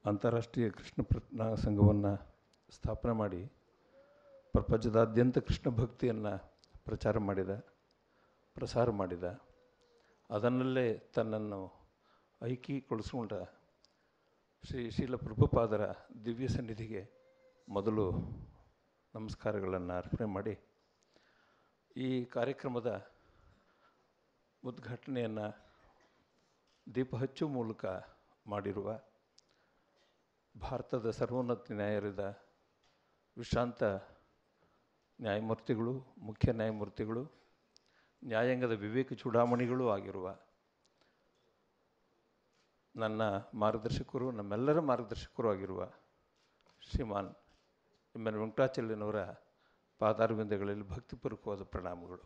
ಅಂತಾರಾಷ್ಟ್ರೀಯ ಕೃಷ್ಣ ಪ್ರಜ್ಞಾ ಸಂಘವನ್ನು ಸ್ಥಾಪನೆ ಮಾಡಿ ಪ್ರಪಂಚದಾದ್ಯಂತ ಕೃಷ್ಣ ಭಕ್ತಿಯನ್ನು ಪ್ರಚಾರ ಮಾಡಿದ ಪ್ರಸಾರ ಮಾಡಿದ ಅದನ್ನಲ್ಲೇ ತನ್ನನ್ನು ಐಕ್ಯಗೊಳಿಸಿಕೊಂಡ ಶ್ರೀ ಶೀಲ ಪ್ರಭುಪಾದರ ದಿವ್ಯ ಸನ್ನಿಧಿಗೆ ಮೊದಲು ನಮಸ್ಕಾರಗಳನ್ನು ಅರ್ಪಣೆ ಮಾಡಿ ಈ ಕಾರ್ಯಕ್ರಮದ ಉದ್ಘಾಟನೆಯನ್ನು ದೀಪ ಹಚ್ಚುವ ಮೂಲಕ ಮಾಡಿರುವ ಭಾರತದ ಸರ್ವೋನ್ನತ ನ್ಯಾಯಾಲಯದ ವಿಶ್ರಾಂತ ನ್ಯಾಯಮೂರ್ತಿಗಳು ಮುಖ್ಯ ನ್ಯಾಯಮೂರ್ತಿಗಳು ನ್ಯಾಯಾಂಗದ ವಿವೇಕ ಚೂಡಾಮಣಿಗಳೂ ಆಗಿರುವ ನನ್ನ ಮಾರ್ಗದರ್ಶಕರು ನಮ್ಮೆಲ್ಲರ ಮಾರ್ಗದರ್ಶಕರು ಆಗಿರುವ ಶ್ರೀಮಾನ್ ಎಮ್ ಎನ್ ವೆಂಕಟಾಚಲನವರ ಪಾದಾರವಿಂದಗಳಲ್ಲಿ ಭಕ್ತಿಪೂರ್ವಕವಾದ ಪ್ರಣಾಮಗಳು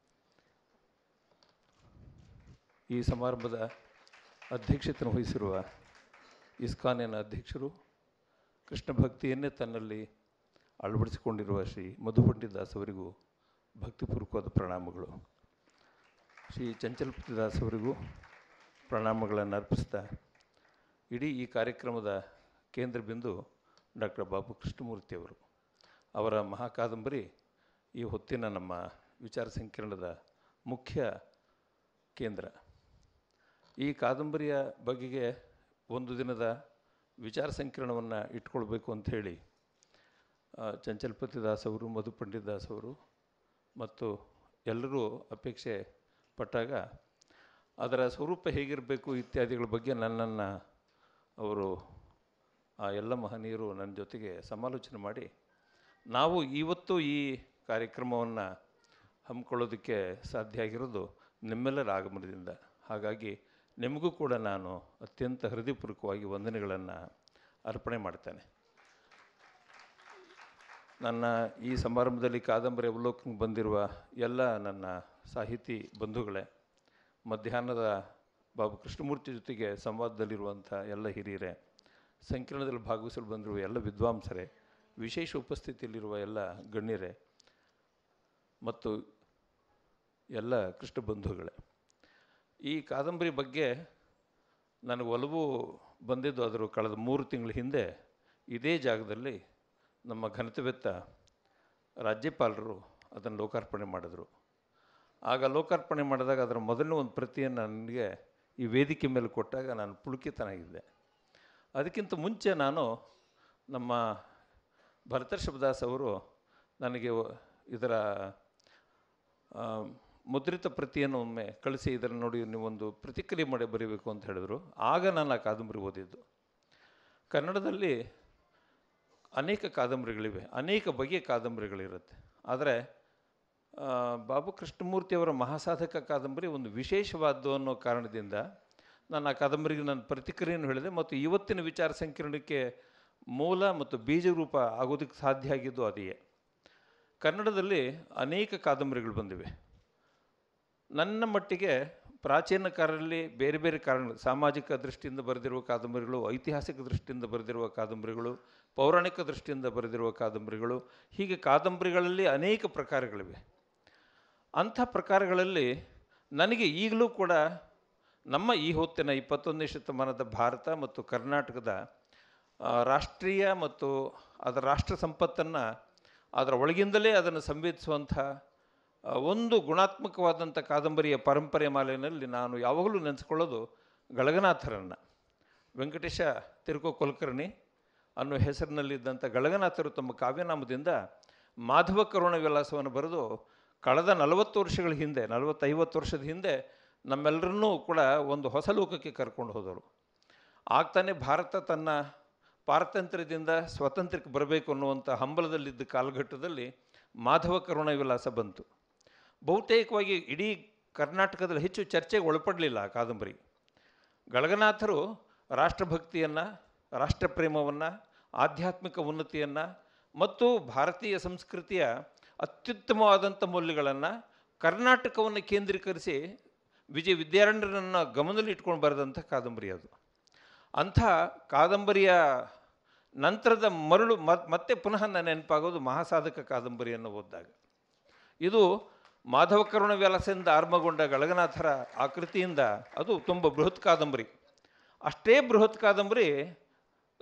ಈ ಸಮಾರಂಭದ ಅಧ್ಯಕ್ಷತೆಯನ್ನು ವಹಿಸಿರುವ ಇಸ್ಕಾನಿನ ಅಧ್ಯಕ್ಷರು ಕೃಷ್ಣ ಭಕ್ತಿಯನ್ನೇ ತನ್ನಲ್ಲಿ ಅಳವಡಿಸಿಕೊಂಡಿರುವ ಶ್ರೀ ಮಧುಪಂಡಿದಾಸ್ ಅವರಿಗೂ ಭಕ್ತಿಪೂರ್ವಕವಾದ ಪ್ರಣಾಮಗಳು ಶ್ರೀ ಚಂಚಲಪತಿದಾಸ್ ಅವರಿಗೂ ಪ್ರಣಾಮಗಳನ್ನು ಅರ್ಪಿಸ್ತಾ ಇಡೀ ಈ ಕಾರ್ಯಕ್ರಮದ ಕೇಂದ್ರ ಬಿಂದು ಡಾಕ್ಟರ್ ಬಾಬು ಕೃಷ್ಣಮೂರ್ತಿ ಅವರು ಅವರ ಮಹಾಕಾದಂಬರಿ ಈ ಹೊತ್ತಿನ ನಮ್ಮ ವಿಚಾರ ಸಂಕಿರಣದ ಮುಖ್ಯ ಕೇಂದ್ರ ಈ ಕಾದಂಬರಿಯ ಬಗೆಗೆ ಒಂದು ದಿನದ ವಿಚಾರ ಸಂಕಿರಣವನ್ನು ಇಟ್ಕೊಳ್ಬೇಕು ಅಂಥೇಳಿ ಚಂಚಲಪತಿ ದಾಸ್ ಅವರು ಮಧು ಪಂಡಿತ್ ದಾಸ್ ಅವರು ಮತ್ತು ಎಲ್ಲರೂ ಅಪೇಕ್ಷೆ ಪಟ್ಟಾಗ ಅದರ ಸ್ವರೂಪ ಹೇಗಿರಬೇಕು ಇತ್ಯಾದಿಗಳ ಬಗ್ಗೆ ನನ್ನನ್ನು ಅವರು ಆ ಎಲ್ಲ ಮಹನೀಯರು ನನ್ನ ಜೊತೆಗೆ ಸಮಾಲೋಚನೆ ಮಾಡಿ ನಾವು ಇವತ್ತು ಈ ಕಾರ್ಯಕ್ರಮವನ್ನು ಹಮ್ಮಿಕೊಳ್ಳೋದಕ್ಕೆ ಸಾಧ್ಯ ಆಗಿರೋದು ನಿಮ್ಮೆಲ್ಲರ ಆಗಮನದಿಂದ ಹಾಗಾಗಿ ನಿಮಗೂ ಕೂಡ ನಾನು ಅತ್ಯಂತ ಹೃದಯಪೂರ್ವಕವಾಗಿ ವಂದನೆಗಳನ್ನು ಅರ್ಪಣೆ ಮಾಡ್ತೇನೆ ನನ್ನ ಈ ಸಮಾರಂಭದಲ್ಲಿ ಕಾದಂಬರಿ ಅವಲೋಕನಕ್ಕೆ ಬಂದಿರುವ ಎಲ್ಲ ನನ್ನ ಸಾಹಿತಿ ಬಂಧುಗಳೇ ಮಧ್ಯಾಹ್ನದ ಬಾಬು ಕೃಷ್ಣಮೂರ್ತಿ ಜೊತೆಗೆ ಸಂವಾದದಲ್ಲಿರುವಂಥ ಎಲ್ಲ ಹಿರಿಯರೇ ಸಂಕಿರಣದಲ್ಲಿ ಭಾಗವಹಿಸಲು ಬಂದಿರುವ ಎಲ್ಲ ವಿದ್ವಾಂಸರೇ ವಿಶೇಷ ಉಪಸ್ಥಿತಿಯಲ್ಲಿರುವ ಎಲ್ಲ ಗಣ್ಯರೇ ಮತ್ತು ಎಲ್ಲ ಕೃಷ್ಣ ಬಂಧುಗಳೇ ಈ ಕಾದಂಬರಿ ಬಗ್ಗೆ ನನಗೆ ಒಲವು ಬಂದಿದ್ದು ಅದರ ಕಳೆದ ಮೂರು ತಿಂಗಳ ಹಿಂದೆ ಇದೇ ಜಾಗದಲ್ಲಿ ನಮ್ಮ ಘನತೆವೆತ್ತ ರಾಜ್ಯಪಾಲರು ಅದನ್ನು ಲೋಕಾರ್ಪಣೆ ಮಾಡಿದ್ರು ಆಗ ಲೋಕಾರ್ಪಣೆ ಮಾಡಿದಾಗ ಅದರ ಮೊದಲನೇ ಒಂದು ಪ್ರತಿಯನ್ನು ನನಗೆ ಈ ವೇದಿಕೆ ಮೇಲೆ ಕೊಟ್ಟಾಗ ನಾನು ಪುಳುಕಿತನಾಗಿದ್ದೆ ಅದಕ್ಕಿಂತ ಮುಂಚೆ ನಾನು ನಮ್ಮ ಭರತರ್ಷಭದಾಸ್ ಅವರು ನನಗೆ ಇದರ ಮುದ್ರಿತ ಪ್ರತಿಯನ್ನು ಒಮ್ಮೆ ಕಳಿಸಿ ಇದನ್ನು ನೋಡಿ ನೀವೊಂದು ಪ್ರತಿಕ್ರಿಯೆ ಮಾಡಿ ಬರೀಬೇಕು ಅಂತ ಹೇಳಿದರು ಆಗ ನಾನು ಆ ಕಾದಂಬರಿ ಓದಿದ್ದು ಕನ್ನಡದಲ್ಲಿ ಅನೇಕ ಕಾದಂಬರಿಗಳಿವೆ ಅನೇಕ ಬಗೆಯ ಕಾದಂಬರಿಗಳಿರುತ್ತೆ ಆದರೆ ಬಾಬು ಕೃಷ್ಣಮೂರ್ತಿಯವರ ಮಹಾಸಾಧಕ ಕಾದಂಬರಿ ಒಂದು ವಿಶೇಷವಾದ್ದು ಅನ್ನೋ ಕಾರಣದಿಂದ ನಾನು ಆ ಕಾದಂಬರಿಗೆ ನನ್ನ ಪ್ರತಿಕ್ರಿಯೆಯನ್ನು ಹೇಳಿದೆ ಮತ್ತು ಇವತ್ತಿನ ವಿಚಾರ ಸಂಕಿರಣಕ್ಕೆ ಮೂಲ ಮತ್ತು ಬೀಜ ರೂಪ ಆಗೋದಕ್ಕೆ ಸಾಧ್ಯ ಆಗಿದ್ದು ಅದೇ ಕನ್ನಡದಲ್ಲಿ ಅನೇಕ ಕಾದಂಬರಿಗಳು ಬಂದಿವೆ ನನ್ನ ಮಟ್ಟಿಗೆ ಪ್ರಾಚೀನ ಕಾಲದಲ್ಲಿ ಬೇರೆ ಬೇರೆ ಕಾರಣಗಳು ಸಾಮಾಜಿಕ ದೃಷ್ಟಿಯಿಂದ ಬರೆದಿರುವ ಕಾದಂಬರಿಗಳು ಐತಿಹಾಸಿಕ ದೃಷ್ಟಿಯಿಂದ ಬರೆದಿರುವ ಕಾದಂಬರಿಗಳು ಪೌರಾಣಿಕ ದೃಷ್ಟಿಯಿಂದ ಬರೆದಿರುವ ಕಾದಂಬರಿಗಳು ಹೀಗೆ ಕಾದಂಬರಿಗಳಲ್ಲಿ ಅನೇಕ ಪ್ರಕಾರಗಳಿವೆ ಅಂಥ ಪ್ರಕಾರಗಳಲ್ಲಿ ನನಗೆ ಈಗಲೂ ಕೂಡ ನಮ್ಮ ಈ ಹೊತ್ತಿನ ಇಪ್ಪತ್ತೊಂದನೇ ಶತಮಾನದ ಭಾರತ ಮತ್ತು ಕರ್ನಾಟಕದ ರಾಷ್ಟ್ರೀಯ ಮತ್ತು ಅದರ ರಾಷ್ಟ್ರ ಸಂಪತ್ತನ್ನು ಅದರ ಒಳಗಿಂದಲೇ ಅದನ್ನು ಸಂವೇದಿಸುವಂಥ ಒಂದು ಗುಣಾತ್ಮಕವಾದಂಥ ಕಾದಂಬರಿಯ ಪರಂಪರೆ ಮಾಲೆಯಲ್ಲಿ ನಾನು ಯಾವಾಗಲೂ ನೆನೆಸ್ಕೊಳ್ಳೋದು ಗಳಗನಾಥರನ್ನು ವೆಂಕಟೇಶ ತಿರುಕೋ ಕುಲಕರ್ಣಿ ಅನ್ನೋ ಹೆಸರಿನಲ್ಲಿದ್ದಂಥ ಗಳಗನಾಥರು ತಮ್ಮ ಕಾವ್ಯನಾಮದಿಂದ ಮಾಧವ ಕರುಣ ವಿಲಾಸವನ್ನು ಬರೆದು ಕಳೆದ ನಲವತ್ತು ವರ್ಷಗಳ ಹಿಂದೆ ನಲವತ್ತೈವತ್ತು ವರ್ಷದ ಹಿಂದೆ ನಮ್ಮೆಲ್ಲರನ್ನೂ ಕೂಡ ಒಂದು ಹೊಸ ಲೋಕಕ್ಕೆ ಕರ್ಕೊಂಡು ಹೋದರು ಆಗ್ತಾನೆ ಭಾರತ ತನ್ನ ಪಾರತಂತ್ರ್ಯದಿಂದ ಸ್ವಾತಂತ್ರ್ಯಕ್ಕೆ ಬರಬೇಕು ಅನ್ನುವಂಥ ಹಂಬಲದಲ್ಲಿದ್ದ ಕಾಲಘಟ್ಟದಲ್ಲಿ ಮಾಧವ ಕರುಣ ವಿಲಾಸ ಬಂತು ಬಹುತೇಕವಾಗಿ ಇಡೀ ಕರ್ನಾಟಕದಲ್ಲಿ ಹೆಚ್ಚು ಚರ್ಚೆಗೆ ಒಳಪಡಲಿಲ್ಲ ಆ ಕಾದಂಬರಿ ಗಳಗನಾಥರು ರಾಷ್ಟ್ರಭಕ್ತಿಯನ್ನು ರಾಷ್ಟ್ರಪ್ರೇಮವನ್ನು ಆಧ್ಯಾತ್ಮಿಕ ಉನ್ನತಿಯನ್ನು ಮತ್ತು ಭಾರತೀಯ ಸಂಸ್ಕೃತಿಯ ಅತ್ಯುತ್ತಮವಾದಂಥ ಮೌಲ್ಯಗಳನ್ನು ಕರ್ನಾಟಕವನ್ನು ಕೇಂದ್ರೀಕರಿಸಿ ವಿಜಯ ವಿದ್ಯಾರಣ್ಯರನ್ನು ಗಮನದಲ್ಲಿ ಇಟ್ಕೊಂಡು ಬರೆದಂಥ ಕಾದಂಬರಿ ಅದು ಅಂಥ ಕಾದಂಬರಿಯ ನಂತರದ ಮರಳು ಮತ್ತೆ ಪುನಃ ನನ್ನ ನೆನಪಾಗೋದು ಮಹಾಸಾಧಕ ಕಾದಂಬರಿಯನ್ನು ಓದಿದಾಗ ಇದು ಮಾಧವ ಕರುಣ ವ್ಯಾಲಸದಿಂದ ಆರಂಭಗೊಂಡ ಗಳಗನಾಥರ ಆಕೃತಿಯಿಂದ ಅದು ತುಂಬ ಬೃಹತ್ ಕಾದಂಬರಿ ಅಷ್ಟೇ ಬೃಹತ್ ಕಾದಂಬರಿ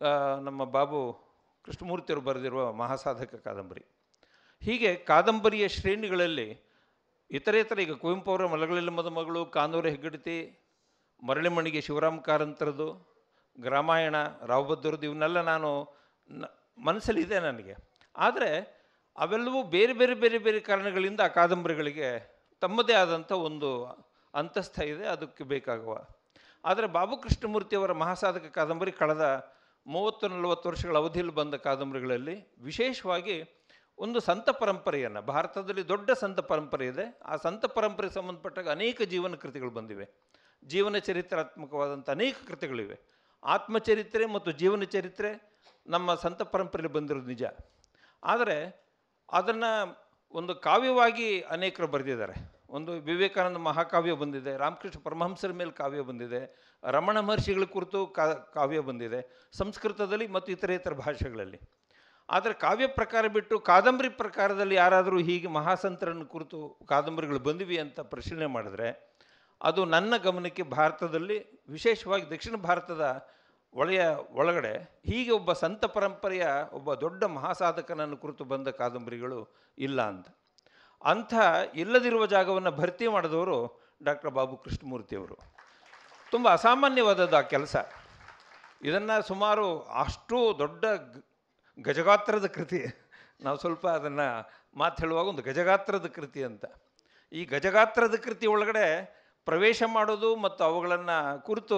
ಆ, ನಮ್ಮ ಬಾಬು ಕೃಷ್ಣಮೂರ್ತಿಯವರು ಬರೆದಿರುವ ಮಹಾಸಾಧಕ ಕಾದಂಬರಿ ಹೀಗೆ ಕಾದಂಬರಿಯ ಶ್ರೇಣಿಗಳಲ್ಲಿ ಇತರೇತರ ಈಗ ಕುವೆಂಪು ಅವರ ಮಲಗಳಲ್ಲಿ ಮದುಮಗಳು ಕಾನೂರು ಹೆಗ್ಗಡತಿ ಮರಳಿಮಣಿಗೆ ಶಿವರಾಮ್ ಕಾರಂತರದು ಗ್ರಾಮಾಯಣ ರಾವಬದ್ದರದು ಇವನ್ನೆಲ್ಲ ನಾನು ನ ಮನಸ್ಸಲ್ಲಿದೆ ನನಗೆ ಆದರೆ ಅವೆಲ್ಲವೂ ಬೇರೆ ಬೇರೆ ಬೇರೆ ಬೇರೆ ಕಾರಣಗಳಿಂದ ಆ ಕಾದಂಬರಿಗಳಿಗೆ ತಮ್ಮದೇ ಆದಂಥ ಒಂದು ಅಂತಸ್ಥ ಇದೆ ಅದಕ್ಕೆ ಬೇಕಾಗುವ ಆದರೆ ಬಾಬು ಕೃಷ್ಣಮೂರ್ತಿಯವರ ಮಹಾಸಾಧಕ ಕಾದಂಬರಿ ಕಳೆದ ಮೂವತ್ತು ನಲವತ್ತು ವರ್ಷಗಳ ಅವಧಿಯಲ್ಲಿ ಬಂದ ಕಾದಂಬರಿಗಳಲ್ಲಿ ವಿಶೇಷವಾಗಿ ಒಂದು ಸಂತ ಪರಂಪರೆಯನ್ನು ಭಾರತದಲ್ಲಿ ದೊಡ್ಡ ಸಂತ ಪರಂಪರೆ ಇದೆ ಆ ಸಂತ ಪರಂಪರೆಗೆ ಸಂಬಂಧಪಟ್ಟಾಗ ಅನೇಕ ಜೀವನ ಕೃತಿಗಳು ಬಂದಿವೆ ಜೀವನ ಚರಿತ್ರಾತ್ಮಕವಾದಂಥ ಅನೇಕ ಕೃತಿಗಳಿವೆ ಆತ್ಮಚರಿತ್ರೆ ಮತ್ತು ಜೀವನ ಚರಿತ್ರೆ ನಮ್ಮ ಸಂತ ಪರಂಪರೆಯಲ್ಲಿ ಬಂದಿರೋದು ನಿಜ ಆದರೆ ಅದನ್ನು ಒಂದು ಕಾವ್ಯವಾಗಿ ಅನೇಕರು ಬರೆದಿದ್ದಾರೆ ಒಂದು ವಿವೇಕಾನಂದ ಮಹಾಕಾವ್ಯ ಬಂದಿದೆ ರಾಮಕೃಷ್ಣ ಪರಮಹಂಸರ ಮೇಲೆ ಕಾವ್ಯ ಬಂದಿದೆ ರಮಣ ಮಹರ್ಷಿಗಳ ಕುರಿತು ಕಾ ಕಾವ್ಯ ಬಂದಿದೆ ಸಂಸ್ಕೃತದಲ್ಲಿ ಮತ್ತು ಇತರ ಇತರ ಭಾಷೆಗಳಲ್ಲಿ ಆದರೆ ಕಾವ್ಯ ಪ್ರಕಾರ ಬಿಟ್ಟು ಕಾದಂಬರಿ ಪ್ರಕಾರದಲ್ಲಿ ಯಾರಾದರೂ ಹೀಗೆ ಮಹಾಸಂತರನ್ನು ಕುರಿತು ಕಾದಂಬರಿಗಳು ಬಂದಿವೆ ಅಂತ ಪರಿಶೀಲನೆ ಮಾಡಿದ್ರೆ ಅದು ನನ್ನ ಗಮನಕ್ಕೆ ಭಾರತದಲ್ಲಿ ವಿಶೇಷವಾಗಿ ದಕ್ಷಿಣ ಭಾರತದ ಒಳೆಯ ಒಳಗಡೆ ಹೀಗೆ ಒಬ್ಬ ಸಂತ ಪರಂಪರೆಯ ಒಬ್ಬ ದೊಡ್ಡ ಮಹಾಸಾಧಕನನ್ನು ಕುರಿತು ಬಂದ ಕಾದಂಬರಿಗಳು ಇಲ್ಲ ಅಂತ ಅಂಥ ಇಲ್ಲದಿರುವ ಜಾಗವನ್ನು ಭರ್ತಿ ಮಾಡಿದವರು ಡಾಕ್ಟರ್ ಬಾಬು ಕೃಷ್ಣಮೂರ್ತಿಯವರು ತುಂಬ ಅಸಾಮಾನ್ಯವಾದದ್ದು ಆ ಕೆಲಸ ಇದನ್ನು ಸುಮಾರು ಅಷ್ಟು ದೊಡ್ಡ ಗ- ಗಜಗಾತ್ರದ ಕೃತಿ ನಾವು ಸ್ವಲ್ಪ ಅದನ್ನು ಮಾತು ಹೇಳುವಾಗ ಒಂದು ಗಜಗಾತ್ರದ ಕೃತಿ ಅಂತ ಈ ಗಜಗಾತ್ರದ ಕೃತಿ ಒಳಗಡೆ ಪ್ರವೇಶ ಮಾಡೋದು ಮತ್ತು ಅವುಗಳನ್ನು ಕುರಿತು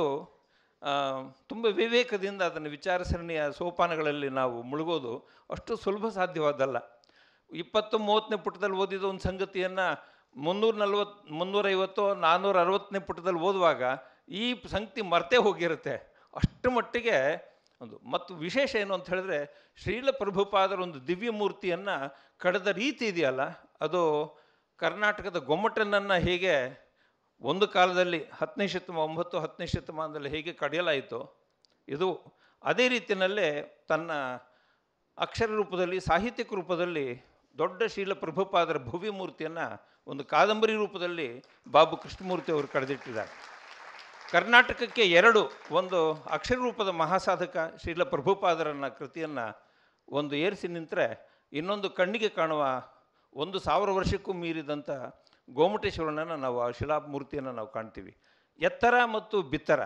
ತುಂಬ ವಿವೇಕದಿಂದ ಅದನ್ನು ವಿಚಾರಸರಣಿಯ ಸೋಪಾನಗಳಲ್ಲಿ ನಾವು ಮುಳುಗೋದು ಅಷ್ಟು ಸುಲಭ ಸಾಧ್ಯವಾದಲ್ಲ ಇಪ್ಪತ್ತು ಮೂವತ್ತನೇ ಪುಟದಲ್ಲಿ ಓದಿದ ಒಂದು ಸಂಗತಿಯನ್ನು ಮುನ್ನೂರ ನಲ್ವತ್ತು ಮುನ್ನೂರೈವತ್ತು ನಾನ್ನೂರ ಅರವತ್ತನೇ ಪುಟದಲ್ಲಿ ಓದುವಾಗ ಈ ಸಂಗತಿ ಮರ್ತೇ ಹೋಗಿರುತ್ತೆ ಅಷ್ಟು ಮಟ್ಟಿಗೆ ಒಂದು ಮತ್ತು ವಿಶೇಷ ಏನು ಅಂತ ಹೇಳಿದ್ರೆ ಶ್ರೀಲ ಪ್ರಭುಪಾದರ ಒಂದು ದಿವ್ಯ ಮೂರ್ತಿಯನ್ನು ಕಳೆದ ರೀತಿ ಇದೆಯಲ್ಲ ಅದು ಕರ್ನಾಟಕದ ಗೊಮ್ಮಟನನ್ನು ಹೇಗೆ ಒಂದು ಕಾಲದಲ್ಲಿ ಹತ್ತನೇ ಶತಮ ಒಂಬತ್ತು ಹತ್ತನೇ ಶತಮಾನದಲ್ಲಿ ಹೇಗೆ ಕಡಿಯಲಾಯಿತು ಇದು ಅದೇ ರೀತಿಯಲ್ಲೇ ತನ್ನ ಅಕ್ಷರ ರೂಪದಲ್ಲಿ ಸಾಹಿತ್ಯಿಕ ರೂಪದಲ್ಲಿ ದೊಡ್ಡ ಶೀಲ ಪ್ರಭುಪಾದರ ಭವ್ಯ ಮೂರ್ತಿಯನ್ನು ಒಂದು ಕಾದಂಬರಿ ರೂಪದಲ್ಲಿ ಬಾಬು ಕೃಷ್ಣಮೂರ್ತಿ ಅವರು ಕಳೆದಿಟ್ಟಿದ್ದಾರೆ ಕರ್ನಾಟಕಕ್ಕೆ ಎರಡು ಒಂದು ಅಕ್ಷರ ರೂಪದ ಮಹಾಸಾಧಕ ಶ್ರೀಲ ಪ್ರಭುಪಾದರನ್ನ ಕೃತಿಯನ್ನು ಒಂದು ಏರಿಸಿ ನಿಂತರೆ ಇನ್ನೊಂದು ಕಣ್ಣಿಗೆ ಕಾಣುವ ಒಂದು ಸಾವಿರ ವರ್ಷಕ್ಕೂ ಮೀರಿದಂಥ ಗೋಮಟೇಶ್ವರನನ್ನು ನಾವು ಆ ಶಿಲಾಮೂರ್ತಿಯನ್ನು ನಾವು ಕಾಣ್ತೀವಿ ಎತ್ತರ ಮತ್ತು ಬಿತ್ತರ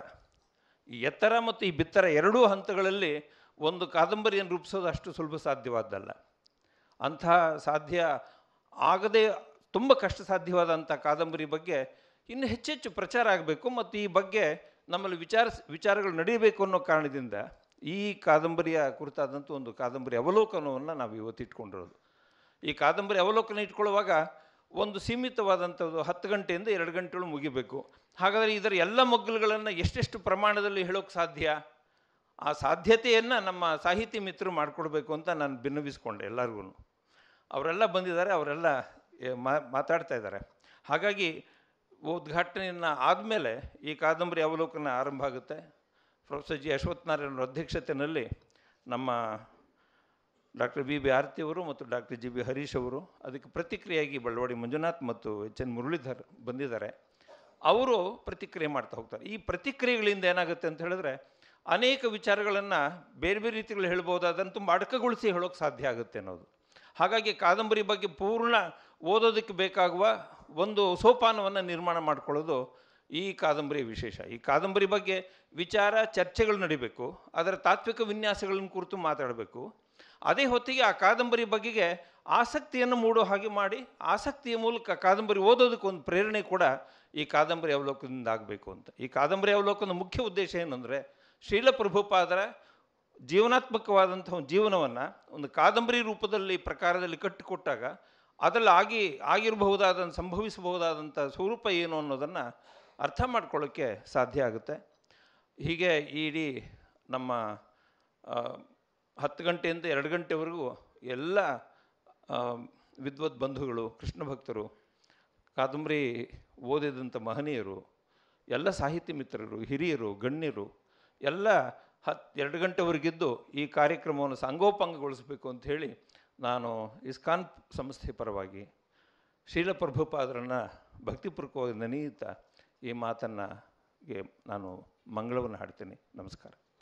ಈ ಎತ್ತರ ಮತ್ತು ಈ ಬಿತ್ತರ ಎರಡೂ ಹಂತಗಳಲ್ಲಿ ಒಂದು ಕಾದಂಬರಿಯನ್ನು ರೂಪಿಸೋದು ಅಷ್ಟು ಸುಲಭ ಸಾಧ್ಯವಾದ್ದಲ್ಲ ಅಂಥ ಸಾಧ್ಯ ಆಗದೆ ತುಂಬ ಕಷ್ಟ ಸಾಧ್ಯವಾದಂಥ ಕಾದಂಬರಿ ಬಗ್ಗೆ ಇನ್ನು ಹೆಚ್ಚೆಚ್ಚು ಪ್ರಚಾರ ಆಗಬೇಕು ಮತ್ತು ಈ ಬಗ್ಗೆ ನಮ್ಮಲ್ಲಿ ವಿಚಾರ ವಿಚಾರಗಳು ನಡೆಯಬೇಕು ಅನ್ನೋ ಕಾರಣದಿಂದ ಈ ಕಾದಂಬರಿಯ ಕುರಿತಾದಂಥ ಒಂದು ಕಾದಂಬರಿ ಅವಲೋಕನವನ್ನು ನಾವು ಇವತ್ತು ಇಟ್ಕೊಂಡಿರೋದು ಈ ಕಾದಂಬರಿ ಅವಲೋಕನ ಇಟ್ಕೊಳ್ಳುವಾಗ ಒಂದು ಸೀಮಿತವಾದಂಥದ್ದು ಹತ್ತು ಗಂಟೆಯಿಂದ ಎರಡು ಗಂಟೆಗಳು ಮುಗಿಬೇಕು ಹಾಗಾದರೆ ಇದರ ಎಲ್ಲ ಮಗ್ಗಲುಗಳನ್ನು ಎಷ್ಟೆಷ್ಟು ಪ್ರಮಾಣದಲ್ಲಿ ಹೇಳೋಕ್ಕೆ ಸಾಧ್ಯ ಆ ಸಾಧ್ಯತೆಯನ್ನು ನಮ್ಮ ಸಾಹಿತಿ ಮಿತ್ರರು ಮಾಡಿಕೊಡ್ಬೇಕು ಅಂತ ನಾನು ಭಿನ್ನವಿಸ್ಕೊಂಡೆ ಎಲ್ಲರಿಗೂ ಅವರೆಲ್ಲ ಬಂದಿದ್ದಾರೆ ಅವರೆಲ್ಲ ಏ, ಮಾ- ಮಾತಾಡ್ತಾ ಇದ್ದಾರೆ ಹಾಗಾಗಿ ಉದ್ಘಾಟನೆಯನ್ನು ಆದಮೇಲೆ ಈ ಕಾದಂಬರಿ ಅವಲೋಕನ ಆರಂಭ ಆಗುತ್ತೆ ಪ್ರೊಫೆಸರ್ ಜಿ ಅಶ್ವತ್ಥನಾರಾಯಣರ ಅಧ್ಯಕ್ಷತೆಯಲ್ಲಿ ನಮ್ಮ ಡಾಕ್ಟರ್ ಬಿ ಬಿ ಆರತಿಯವರು ಮತ್ತು ಡಾಕ್ಟರ್ ಜಿ ಬಿ ಹರೀಶ್ ಅವರು ಅದಕ್ಕೆ ಪ್ರತಿಕ್ರಿಯೆಯಾಗಿ ಬಳ್ಳವಾಡಿ ಮಂಜುನಾಥ್ ಮತ್ತು ಎಚ್ ಎನ್ ಮುರಳೀಧರ್ ಬಂದಿದ್ದಾರೆ ಅವರು ಪ್ರತಿಕ್ರಿಯೆ ಮಾಡ್ತಾ ಹೋಗ್ತಾರೆ ಈ ಪ್ರತಿಕ್ರಿಯೆಗಳಿಂದ ಏನಾಗುತ್ತೆ ಅಂತ ಹೇಳಿದ್ರೆ ಅನೇಕ ವಿಚಾರಗಳನ್ನು ಬೇರೆ ಬೇರೆ ರೀತಿಗಳು ಹೇಳ್ಬೋದಾದನ್ನು ತುಂಬ ಅಡಕಗೊಳಿಸಿ ಹೇಳೋಕ್ಕೆ ಸಾಧ್ಯ ಆಗುತ್ತೆ ಅನ್ನೋದು ಹಾಗಾಗಿ ಕಾದಂಬರಿ ಬಗ್ಗೆ ಪೂರ್ಣ ಓದೋದಕ್ಕೆ ಬೇಕಾಗುವ ಒಂದು ಸೋಪಾನವನ್ನು ನಿರ್ಮಾಣ ಮಾಡ್ಕೊಳ್ಳೋದು ಈ ಕಾದಂಬರಿಯ ವಿಶೇಷ ಈ ಕಾದಂಬರಿ ಬಗ್ಗೆ ವಿಚಾರ ಚರ್ಚೆಗಳು ನಡಿಬೇಕು ಅದರ ತಾತ್ವಿಕ ವಿನ್ಯಾಸಗಳನ್ನು ಕುರಿತು ಮಾತಾಡಬೇಕು ಅದೇ ಹೊತ್ತಿಗೆ ಆ ಕಾದಂಬರಿ ಬಗೆಗೆ ಆಸಕ್ತಿಯನ್ನು ಮೂಡೋ ಹಾಗೆ ಮಾಡಿ ಆಸಕ್ತಿಯ ಮೂಲಕ ಕಾದಂಬರಿ ಓದೋದಕ್ಕೆ ಒಂದು ಪ್ರೇರಣೆ ಕೂಡ ಈ ಕಾದಂಬರಿ ಅವಲೋಕನದಿಂದ ಆಗಬೇಕು ಅಂತ ಈ ಕಾದಂಬರಿ ಅವಲೋಕನದ ಮುಖ್ಯ ಉದ್ದೇಶ ಏನಂದರೆ ಶ್ರೀಲ ಪ್ರಭುಪಾದರ ಜೀವನಾತ್ಮಕವಾದಂಥ ಒಂದು ಜೀವನವನ್ನು ಒಂದು ಕಾದಂಬರಿ ರೂಪದಲ್ಲಿ ಪ್ರಕಾರದಲ್ಲಿ ಕಟ್ಟಿಕೊಟ್ಟಾಗ ಅದರಲ್ಲಿ ಆಗಿ ಆಗಿರಬಹುದಾದ ಸಂಭವಿಸಬಹುದಾದಂಥ ಸ್ವರೂಪ ಏನು ಅನ್ನೋದನ್ನು ಅರ್ಥ ಮಾಡ್ಕೊಳ್ಳೋಕ್ಕೆ ಸಾಧ್ಯ ಆಗುತ್ತೆ ಹೀಗೆ ಈ ಇಡೀ ನಮ್ಮ ಆ, ಹತ್ತು ಗಂಟೆಯಿಂದ ಎರಡು ಗಂಟೆವರೆಗೂ ಎಲ್ಲ ಆ, ವಿದ್ವತ್ ಬಂಧುಗಳು ಕೃಷ್ಣ ಭಕ್ತರು ಕಾದಂಬರಿ ಓದಿದಂಥ ಮಹನೀಯರು ಎಲ್ಲ ಸಾಹಿತ್ಯ ಮಿತ್ರರು ಹಿರಿಯರು ಗಣ್ಯರು ಎಲ್ಲ ಹತ್ತು ಎರಡು ಗಂಟೆವರೆಗಿದ್ದು ಈ ಕಾರ್ಯಕ್ರಮವನ್ನು ಸಂಗೋಪಾಂಗಗೊಳಿಸಬೇಕು ಅಂತ ಹೇಳಿ ನಾನು ಇಸ್ಕಾನ್ ಸಂಸ್ಥೆ ಪರವಾಗಿ ಶೀಲ ಪ್ರಭುಪಾದರನ್ನು ಭಕ್ತಿಪೂರ್ವಕವಾಗಿ ನೆನೆಯುತ್ತಾ ಈ ಮಾತನ್ನು ಗೆ ನಾನು ಮಂಗಳವನ್ನು ಹಾಡ್ತೀನಿ ನಮಸ್ಕಾರ